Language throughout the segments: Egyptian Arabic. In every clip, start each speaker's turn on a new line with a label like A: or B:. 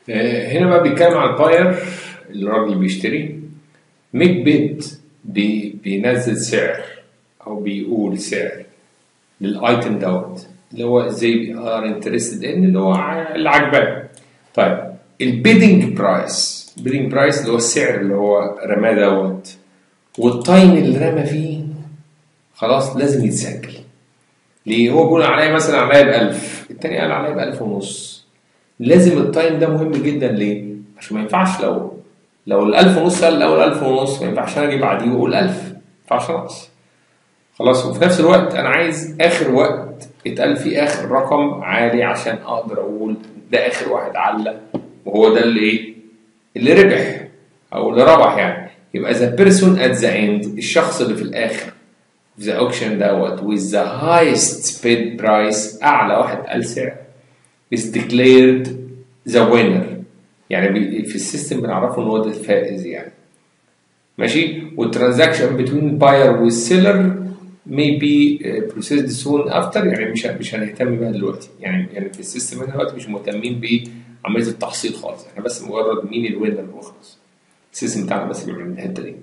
A: آه، هنا بقى بيتكلم على الباير الراجل اللي بيشتري ميك بيد بي بينزل سعر او بيقول سعر للايتم دوت اللي هو ازاي ار انترستد ان اللي هو ع- اللي عجباه طيب البيدنج برايس البيدنج برايس اللي هو السعر اللي هو رماه دوت والتايم اللي رمى فيه خلاص لازم يتسجل ليه هو بيقول عليا مثلا عليا ب 1000 التاني قال عليا ب 1000 ونص لازم التايم ده مهم جدا ليه؟ عشان ما ينفعش لو لو ال 1000 ونص قال الاول 1000 ونص ما ينفعش انا اجي بعديه واقول 1000 ما ينفعش نقص خلاص وفي نفس الوقت انا عايز اخر وقت اتقال فيه اخر رقم عالي عشان اقدر اقول ده اخر واحد علق وهو ده اللي ايه؟ اللي ربح او اللي ربح يعني يبقى ذا بيرسون ات ذا اند الشخص اللي في الاخر في ذا اوكشن دوت with the highest bid price اعلى واحد قال سعر is declared the winner يعني بي- في السيستم بنعرفه ان هو ده الفائز يعني ماشي والترانزاكشن between buyer والسيلر may be uh, processed soon after يعني مش مش هنهتم بيها دلوقتي يعني يعني في السيستم هنا دلوقتي مش مهتمين بعمليه التحصيل خالص احنا بس مجرد مين الوينر وخلاص السيستم بتاعنا بس بيعمل الحته دي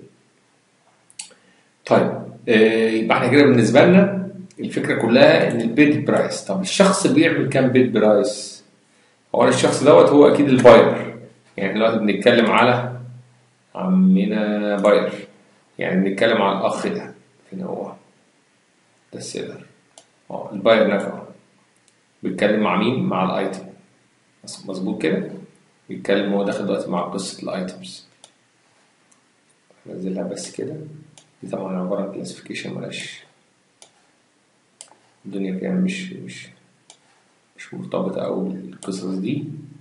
A: طيب آه، يبقى احنا كده بالنسبه لنا الفكره كلها ان البيد برايس طب الشخص بيعمل كام بيد برايس هو الشخص دوت هو اكيد الباير يعني احنا دلوقتي بنتكلم على عمنا باير يعني بنتكلم على الاخ ده فين هو ده السيلر اه الباير نفسه بيتكلم مع مين مع الايتم مظبوط كده بيتكلم هو داخل دلوقتي مع قصه الايتمز نزلها بس كده دي طبعا عبارة عن كلاسيفيكيشن ملاش الدنيا كده مش مش مش مرتبطة أوي بالقصص دي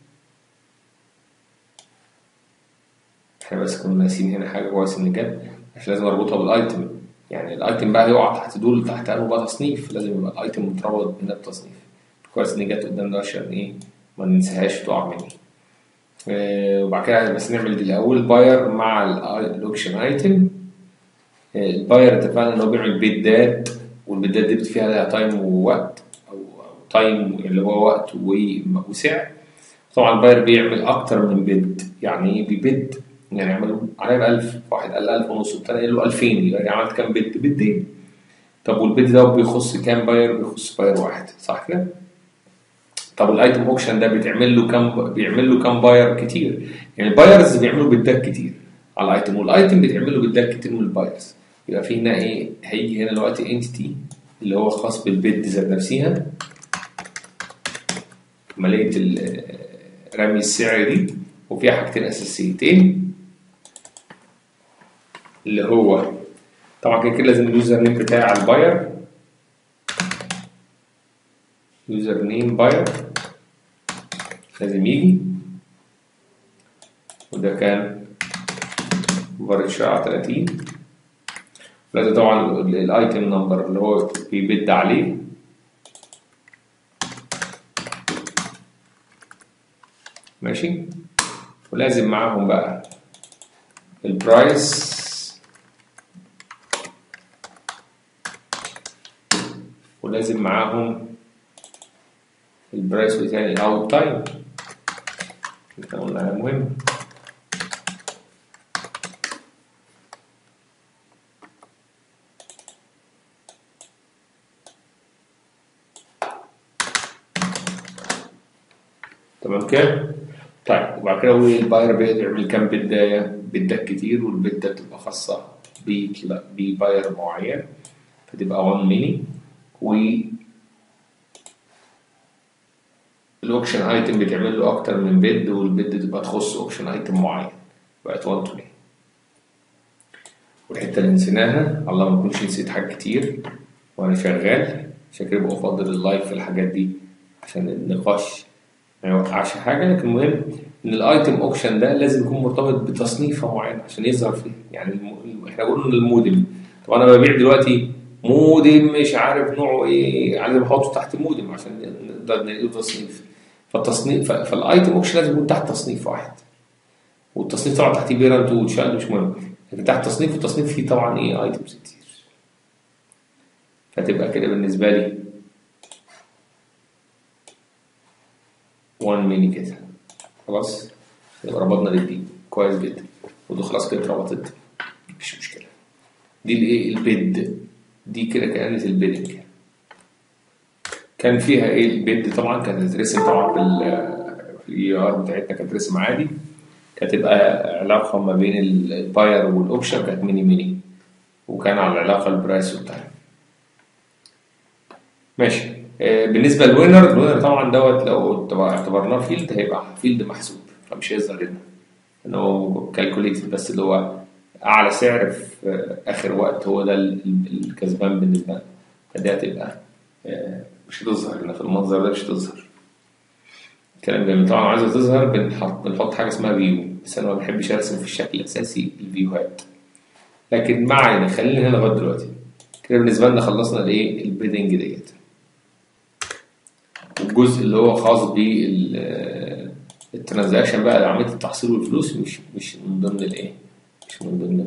A: احنا بس كنا ناسيين هنا حاجة كويس إن جت مش لازم أربطها بالأيتم يعني الأيتم بقى يقع تحت دول تحت أنه بقى تصنيف لازم يبقى الأيتم مرتبط بده بتصنيف كويس إن جت قدام ده عشان إيه ما ننساهاش تقع مني آه، وبعد كده بس نعمل دي الأول باير مع الأوكشن أيتم الباير اتفقنا ان هو بيعمل بيدات والبيدات دي فيها لها تايم ووقت او أو تايم اللي هو وقت و- وسعر طبعا الباير بيعمل اكتر من بيد يعني ايه بيبد يعني يعمل عليا ب 1000 واحد قال 1000 ونص والتاني قال له 2000 يبقى عملت كام بيد بيدين طب والبيد ده بيخص كام باير بيخص باير واحد صح كده طب الايتم اوكشن ده بيتعمل له كام بيعمل له كام باير كتير يعني البايرز بيعملوا بيدات كتير على الايتم والايتم بيتعمل له بيدات كتير من البايرز يبقى في هنا ايه هيجي هنا دلوقتي انتيتي اللي هو خاص بالبيد ذات نفسها عمليه ال- رمي السعر دي وفيها حاجتين اساسيتين اللي هو طبعا كده كده لازم اليوزر نيم بتاع الباير يوزر نيم باير لازم يجي وده كان مبرر شائع 30 لازم طبعا ال- الايتم نمبر اللي هو بيبد عليه ماشي ولازم معاهم بقى البرايس ولازم معاهم البرايس بتاعي او التايم احنا قلنا على مهم تمام كده؟ طيب وبعد كده هو الباير بيقدر يعمل كام بداية؟ بدات كتير والبدة بتبقى خاصة ب- بباير معين فتبقى 1 ميني و الاوكشن ايتم بيتعمل له اكتر من بيد والبيد تبقى تخص اوكشن ايتم معين بقت 1 تو ميني والحته اللي نسيناها الله ما اكونش نسيت حاجات كتير وانا شغال عشان كده بفضل اللايف في الحاجات دي عشان النقاش ما يوقعش حاجه لكن المهم ان الايتم اوكشن ده لازم يكون مرتبط بتصنيفه معينه عشان يظهر فيه يعني الم... احنا قلنا المودم طب انا ببيع دلوقتي مودم مش عارف نوعه ايه لازم احطه تحت مودم عشان نقدر نلاقي تصنيف فالتصنيف ف- فالايتم اوكشن لازم يكون تحت تصنيف واحد والتصنيف طبعا تحتيه بيرنت وتشايلد مش مهم لكن تحت تصنيف والتصنيف فيه طبعا ايه ايتمز كتير فتبقى كده بالنسبه لي 1 ميني كده خلاص يبقى ربطنا للدي كويس جدا ودي خلاص كده اتربطت مفيش مشكله دي الايه البيد دي كده كانت البيدنج كان فيها ايه البيد طبعا كانت تترسم طبعا في ال في الاي ار بتاعتنا كانت رسم عادي كانت تبقى علاقه ما بين الباير والاوبشن كانت ميني ميني وكان على العلاقه البرايس والتايم ماشي آه، بالنسبه للوينر الوينر طبعا دوت لو اعتبرناه فيلد هيبقى فيلد محسوب فمش هيظهر لنا ان هو كالكوليتد بس اللي هو اعلى سعر في آه، اخر وقت هو ده ال- ال- الكسبان بالنسبه لنا فدي هتبقى آه، مش هتظهر هنا في المنظر ده مش هتظهر كلام جميل طبعا عايزه تظهر بنحط بنحط حاجه اسمها فيو بس انا ما بحبش ارسم في الشكل الاساسي الفيوهات لكن ما علينا خلينا هنا لغايه دلوقتي كده بالنسبه لنا خلصنا الايه البيدنج ديت والجزء اللي هو خاص بالترانزاكشن بقى عمليه التحصيل والفلوس مش مش من ضمن الايه مش من ضمن